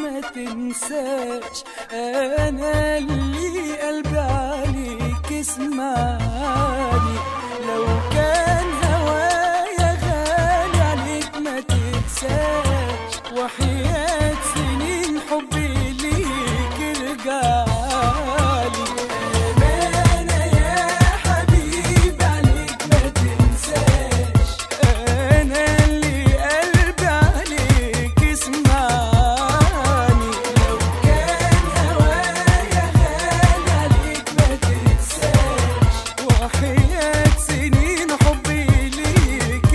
ما تنساش انا اللي قلبي عليك اسمعني لو كان هوايا غالي عليك ما تنساش وحياة سنين حبي ليك ارجعلي أمانة يا حبيبي عليك ما تنساش أنا اللي قلبي عليك اسمعني لو كان هوايا غالي عليك ما تنساش وحياة سنين حبي ليك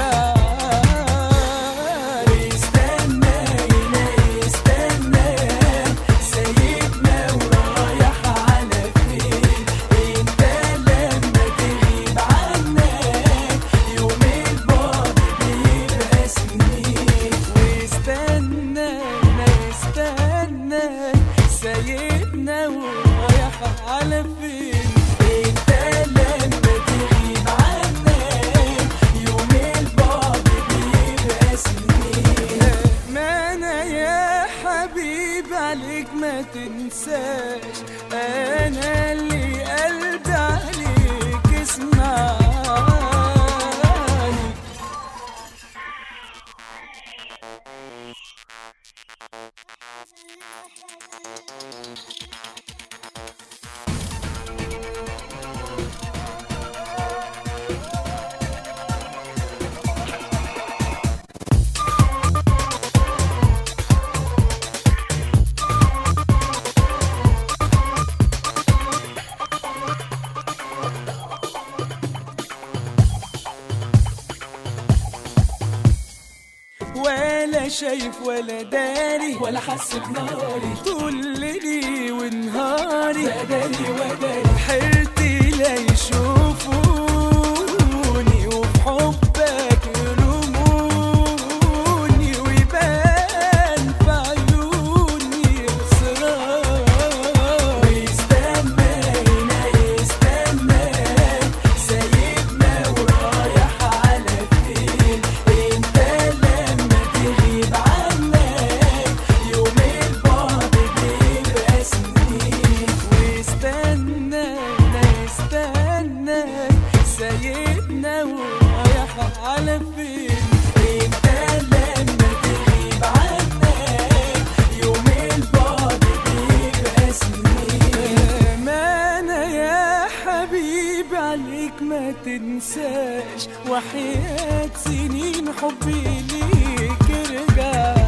ارجعلي استنى هنا استنى سايبنا ورايح على فين انت لما تغيب عنك يوم البعد بيبقى سنين واستنى ما استنى سايبنا ورايح على فين انت لما تغيب عنك يوم البعد بيبقى سنين ما انا يا حبيبي عليك ما تنساش انا اللي قلبي عليك اسمعني ولا شايف ولا داري ولا حس بناري طول ليلي ونهاري بداري وداري حيرتي لا يشوفوني وفي حبك يرموني ويبان في عيوني إصرار ويستنى هنا يستنى سايبنا ورايح على فين انت لما تغيب عنك يوم البعد بيبقى سنين واستنى استنى سايبنا ورايح على فين انت لما تغيب عنك يوم البعد بيبقى سنين ما انا يا حبيبي عليك ما تنساش وحياة سنين حبي ليك ارجع